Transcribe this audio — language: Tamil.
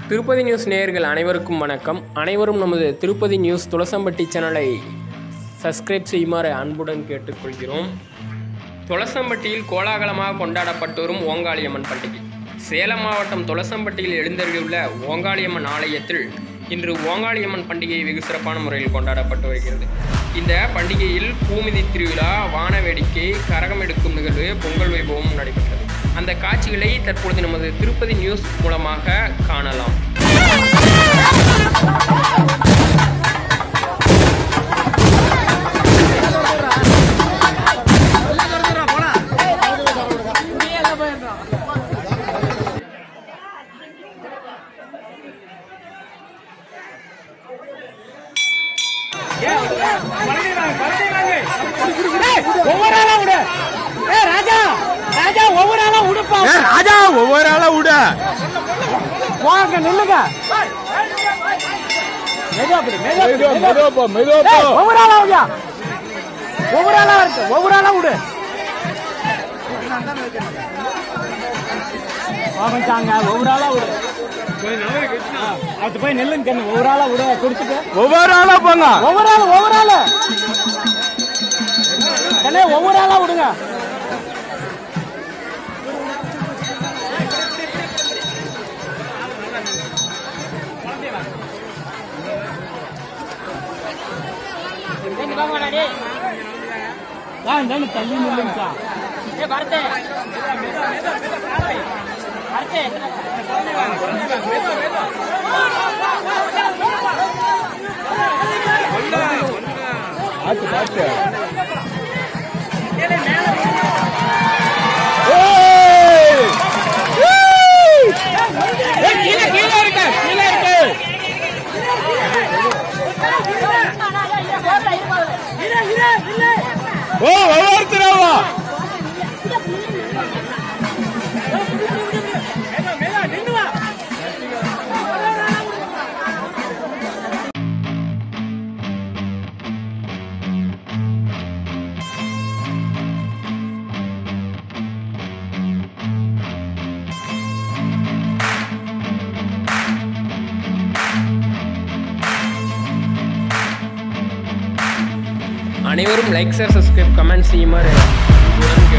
திருப்பதி நியூஸ் நேயர்கள் அனைவருக்கும் வணக்கம் அனைவரும் நமது திருப்பதி நியூஸ் துளசம்பட்டி சேனலை சப்ஸ்கிரைப் செய்யுமாறு அன்புடன் கேட்டுக்கொள்கிறோம் துளசம்பட்டியில் கோலாகலமாக கொண்டாடப்பட்டு வரும் ஓங்காளியம்மன் பண்டிகை சேலம் மாவட்டம் துளசம்பட்டியில் எழுந்தருளியுள்ள ஓங்காளியம்மன் ஆலயத்தில் இன்று ஓங்காளியம்மன் பண்டிகை வெகு சிறப்பான முறையில் கொண்டாடப்பட்டு வருகிறது இந்த பண்டிகையில் பூமிதி திருவிழா வான வேடிக்கை கரகம் எடுக்கும் நிகழ்வு பொங்கல் வைபவம் நடைபெற்றது அந்த காட்சிகளை தற்பொழுது நமது திருப்பதி நியூஸ் மூலமாக காணலாம் ஒவ்வொரு ஆளா விடு ஏ ராஜா ராஜா ஒவ்வொரு ஆளா விடுப்பா ஏ ராஜா ஒவ்வொரு ஆளா விட வாங்க நில்லுங்க மெதுவா அப்படி மெதுவா அப்படி, மெதுவா. மெதுவாப்பா மெதுவாப்பா ஏய், ஒவ்வொரு ஆளா விடியா ஒவ்வொரு ஆளா இருக்கு ஒவ்வொரு ஆளா விடு வாங்கிட்டாங்க ஒவ்வொரு ஆளா விடு ஆ, அது போய் நெல்லுங்க கண்ணு ஒவ்வொரு ஆளா விடு குடிச்சிட்டு ஒவ்வொரு ஆளா போங்க ஒவ்வொரு ஆளு ஒவ்வொரு ஆளு கண்ணே ஒவ்வொரு ஆளா விடுங்க ஆ, இந்தாங்க, தள்ளி நில்லுங்கக்கா. பார்த்து பார்த்து ஏய், கீழே கீழே இருக்கு கீழே இருக்கு ஓ ஒவ்வொருத்தராவா அனைவரும் லைக் ஷேர் சப்ஸ்கிரைப் கமெண்ட் செய்யுமாறு அன்புடன்